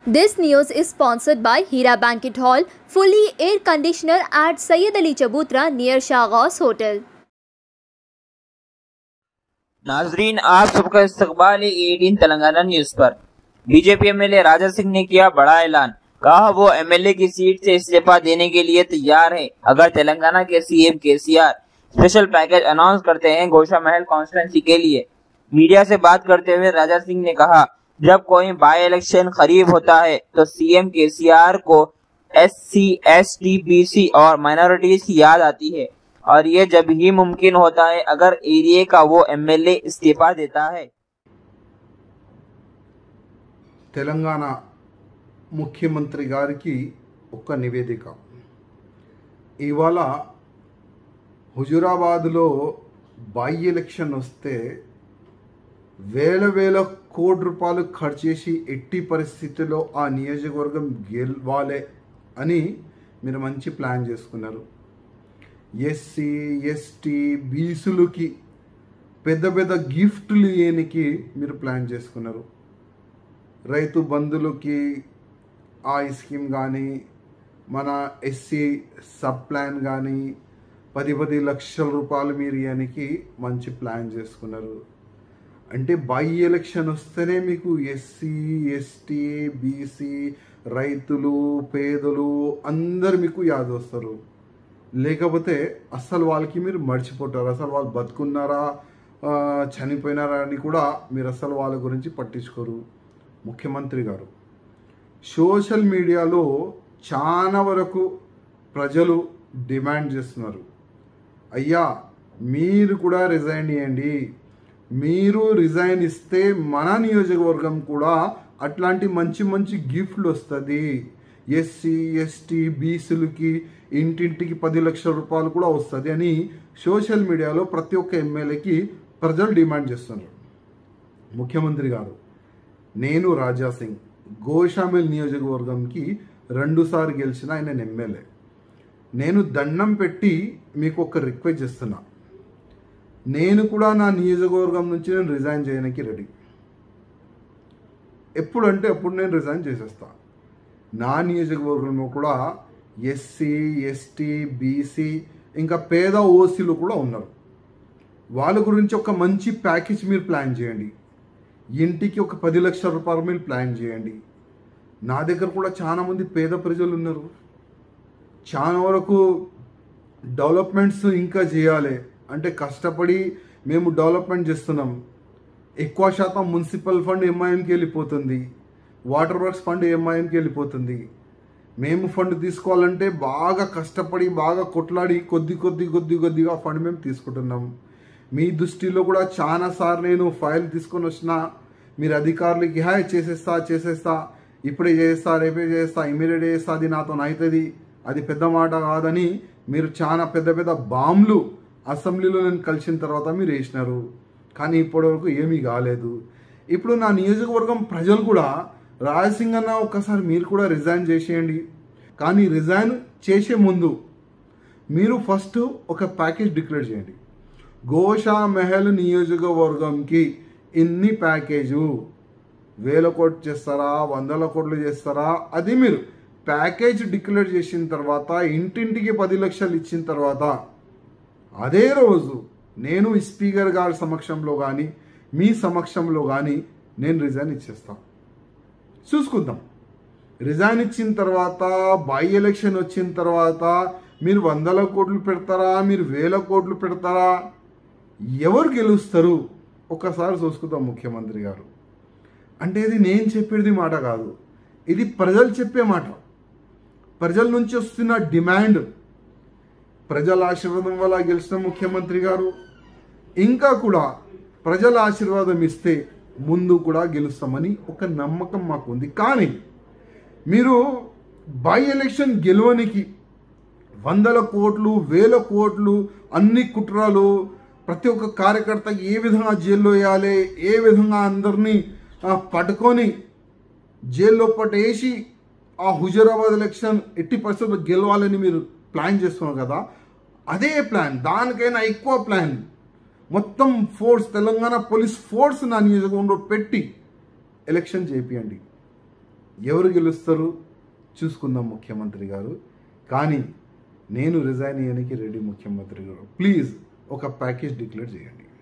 This news is sponsored by Hira Banquet Hall, fully air conditioner at Sayyid Ali Chabutra near Shahghaus Hotel. नाजरीन आप सबका इस्तकबाल है eighteen Telangana news पर BJP MLA Raja Singh ने किया बड़ा ऐलान कहा वो एमएलए की सीट से इस्तीफा देने के लिए तैयार है अगर तेलंगाना के CM KCR special package announce करते हैं गोशा महल कॉन्स्टिट्यूंसी के लिए मीडिया से बात करते हुए राजा सिंह ने कहा जब कोई बाई इलेक्शन करीब होता है तो सीएम केसीआर को S C S T B C और माइनॉरिटीज की याद आती है और ये जब ही मुमकिन होता है अगर एरिया का वो एमएलए इस्तीफा देता है తెలంగాణ ముఖ్యమంత్రి గారికి ఒక నివేదిక ఇవాళ హుజురాబాద్లో బై ఎలక్షన్ వస్తే వేల వేల కోటి రూపాయలు ఖర్చు చేసి ఎట్టి పరిస్థితుల్లో ఆ నియోజకవర్గం గెలవాలి అని మీరు మంచి ప్లాన్ చేసుకున్నారు ఎస్సీ ఎస్టీ బీసులకి పెద్ద పెద్ద గిఫ్ట్లు ఇయనికి మీరు ప్లాన్ చేసుకున్నారు రైతు బంధులకి ఆ స్కీమ్ కానీ మన ఎస్సీ సబ్ ప్లాన్ కానీ పది పది లక్షల రూపాయలు మీరు ఇయనికి మంచి ప్లాన్ చేసుకున్నారు అంటే బై ఎలక్షన్ వస్తేనే మీకు ఎస్సీ ఎస్టీ బీసీ రైతులు పేదలు అందరు మీకు యాద వస్తారు లేకపోతే అస్సలు వాళ్ళకి మీరు మర్చిపోతారు అసలు వాళ్ళు బతుకున్నారా ఆ, చనిపోయినారా అని కూడా మీరు అసలు వాళ్ళ గురించి పట్టించుకోరు ముఖ్యమంత్రి గారు సోషల్ మీడియాలో చాలా వరకు ప్రజలు డిమాండ్ చేస్తున్నారు అయ్యా మీరు కూడా రిజైన్ ఇవ్వండి మీరు రిజైన్ ఇస్తే మన నియోజకవర్గం కూడా అట్లాంటి మంచి మంచి గిఫ్ట్లు వస్తుంది ఎస్సీ ఎస్టీ బీసీలకి ఇంటింటికి పది లక్షల రూపాయలు కూడా వస్తుంది అని సోషల్ మీడియాలో ప్రతి ఒక్క ఎమ్మెల్యేకి ప్రజలు డిమాండ్ చేస్తున్నారు ముఖ్యమంత్రి గారు నేను రాజా సింగ్ గోషామిల్ నియోజకవర్గంకి రెండుసార్లు గెలిచిన ఆయన ఎమ్మెల్యే నేను దండం పెట్టి మీకు ఒక రిక్వెస్ట్ చేస్తున్నా నేను కూడా నా నియోజకవర్గం నుంచి నేను రిజైన్ చేయడానికి రెడీ ఎప్పుడంటే అప్పుడు నేను రిజైన్ చేసేస్తా నా నియోజకవర్గంలో కూడా ఎస్సీ ఎస్టీ బీసీ ఇంకా పేద ఓసీలు కూడా ఉన్నారు వాళ్ళ గురించి ఒక మంచి ప్యాకేజ్ మీరు ప్లాన్ చేయండి ఇంటికి ఒక పది లక్షల రూపాయలు మీరు ప్లాన్ చేయండి నా దగ్గర కూడా చాలా మంది పేద ప్రజలు ఉన్నారు చాలా వరకు డెవలప్మెంట్స్ ఇంకా చేయాలి అంటే కష్టపడి మేము డెవలప్మెంట్ చేస్తున్నాం ఎక్కువ శాతం మున్సిపల్ ఫండ్ ఎంఐఎంకి వెళ్ళిపోతుంది వాటర్ వర్క్స్ ఫండ్ ఎంఐఎంకి వెళ్ళిపోతుంది మేము ఫండ్ తీసుకోవాలంటే బాగా కష్టపడి బాగా కొట్లాడి కొద్ది కొద్ది కొద్ది కొద్దిగా ఫండ్ మేము తీసుకుంటున్నాం మీ దృష్టిలో కూడా చాలా సార్లు నేను ఫైల్ తీసుకొని వచ్చిన మీరు అధికారులకి హాయ్ చేసేస్తా చేసేస్తా ఇప్పుడే చేస్తా రేపే చేస్తా ఇమీడియట్ చేస్తా అది నాతో అవుతుంది అది పెద్ద మాట కాదని మీరు చాలా పెద్ద పెద్ద బాంబులు అసెంబ్లీలో నేను కలిసిన తర్వాత మీరు వేసినారు కానీ ఇప్పటివరకు ఏమీ కాలేదు ఇప్పుడు నా నియోజకవర్గం ప్రజలు కూడా రాజసింగ్ అన్న ఒక్కసారి మీరు కూడా రిజైన్ చేసేయండి కానీ రిజైన్ చేసే ముందు మీరు ఫస్ట్ ఒక ప్యాకేజ్ డిక్లేర్ చేయండి గోషా మెహల్ నియోజకవర్గంకి ఇన్ని ప్యాకేజు వేల కోట్లు చేస్తారా వందల కోట్లు చేస్తారా అది మీరు ప్యాకేజ్ డిక్లేర్ చేసిన తర్వాత ఇంటింటికి పది లక్షలు ఇచ్చిన తర్వాత అదే రోజు నేను స్పీకర్ గారి సమక్షంలో కానీ మీ సమక్షంలో కానీ నేను రిజైన్ ఇచ్చేస్తాను చూసుకుందాం రిజైన్ ఇచ్చిన తర్వాత బై ఎలక్షన్ వచ్చిన తర్వాత మీరు వందల కోట్లు పెడతారా మీరు వేల కోట్లు పెడతారా ఎవరు గెలుస్తారు ఒక్కసారి చూసుకుందాం ముఖ్యమంత్రి గారు అంటే ఇది నేను చెప్పేది మాట కాదు ఇది ప్రజలు చెప్పే మాట ప్రజల నుంచి వస్తున్న డిమాండ్ ప్రజల ఆశీర్వాదం వల్ల గెలిచిన ముఖ్యమంత్రి గారు ఇంకా కూడా ప్రజల ఆశీర్వాదం ఇస్తే ముందు కూడా గెలుస్తామని ఒక నమ్మకం మాకు ఉంది కానీ మీరు బై ఎలక్షన్ గెలవనికి వందల కోట్లు వేల కోట్లు అన్ని కుట్రలు ప్రతి ఒక్క కార్యకర్త ఏ విధంగా జైల్లో వేయాలి ఏ విధంగా అందరినీ ఆ, పట్టుకొని జైల్లో పట్టేసి ఆ హుజరాబాద్ ఎలక్షన్ ఎట్టి పరిస్థితుల్లో గెలవాలని మీరు ప్లాన్ చేస్తున్నారు కదా అదే ప్లాన్ దానికైనా ఎక్కువ ప్లాన్ మొత్తం ఫోర్స్ తెలంగాణ పోలీస్ ఫోర్స్ నా నియోజకవర్గంలో పెట్టి ఎలక్షన్ చేపియండి ఎవరు గెలుస్తారు చూసుకుందాం ముఖ్యమంత్రి గారు కానీ నేను రిజైన్ అయ్యానికి రెడీ ముఖ్యమంత్రి గారు ప్లీజ్ ఒక ప్యాకేజ్ డిక్లేర్ చేయండి